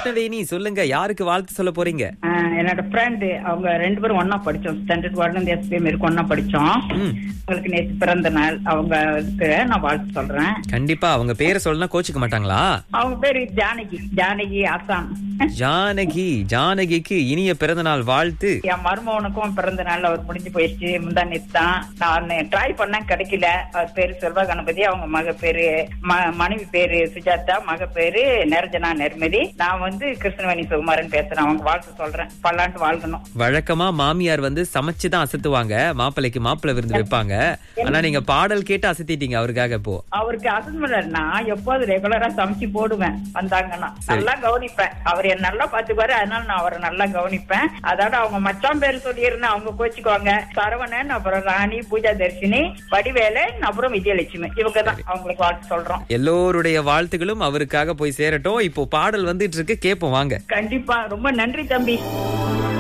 கிருஷ்ணவேணி சொல்லுங்க யாருக்கு வாழ்த்து சொல்ல போறீங்க ஆஹ் என்னோட ஃப்ரெண்டு அவங்க ரெண்டு பேரும் ஒண்ணா படிச்சோம் ஸ்டாண்டர்ட் வார்டுல இருந்து எஸ்பிஎம் இருக்கு ஒண்ணா படிச்சோம் ம். அவங்களுக்கு நேற்று பிறந்த நாள் அவங்களுக்கு நான் வாழ்த்து சொல்றேன் கண்டிப்பா அவங்க பேரை சொல்லனா கோச்சிக்க மாட்டாங்களா அவங்க பேரு ஜானகி ஜானகி ஆசாம் ஜானகி ஜானகிக்கு இனிய பிறந்த நாள் வாழ்த்து என் மருமகனுக்கும் பிறந்த நாள் அவர் முடிஞ்சு போயிடுச்சு முந்தா நேத்து தான் நான் ட்ரை பண்ணேன் கிடைக்கல அவர் பேரு செல்வ கணபதி அவங்க மக பேரு ம- மனைவி பேரு சுஜாதா மக பேரு நெரஞ்சனா நெர்மதி நான் வந்து கிருஷ்ணவேணி சுகுமாரன் பேசுறேன் அவங்க வாழ்த்து சொல்றேன் பல்லாண்டு வாழ்க்கணும் வழக்கமா மாமியார் வந்து சமைச்சுதான் அசத்துவாங்க மாப்பிள்ளைக்கு மாப்பிள்ளை விருந்து வைப்பாங்க ஆனா நீங்க பாடல் கேட்டு அசத்திட்டீங்க அவருக்காக இப்போ அவருக்கு அசஸ்மெண்ட் நான் எப்போது ரெகுலரா சமைச்சு போடுவேன் வந்தாங்கன்னா நல்லா கவனிப்பேன் அவர் என்ன நல்லா பாத்துக்குவாரு அதனால நான் அவரை நல்லா கவனிப்பேன் அதோட அவங்க மச்சான் பேர் சொல்லியிருந்தேன் அவங்க கோச்சுக்குவாங்க சரவணன் அப்புறம் ராணி பூஜா தர்ஷினி வடிவேலன் அப்புறம் விஜயலட்சுமி இவங்க தான் அவங்களுக்கு வாழ்த்து சொல்றோம் எல்லோருடைய வாழ்த்துகளும் அவருக்காக போய் சேரட்டும் இப்போ பாடல் வந்துட்டு இருக்கு கேப்போம் வாங்க கண்டிப்பா ரொம்ப நன்றி தம்பி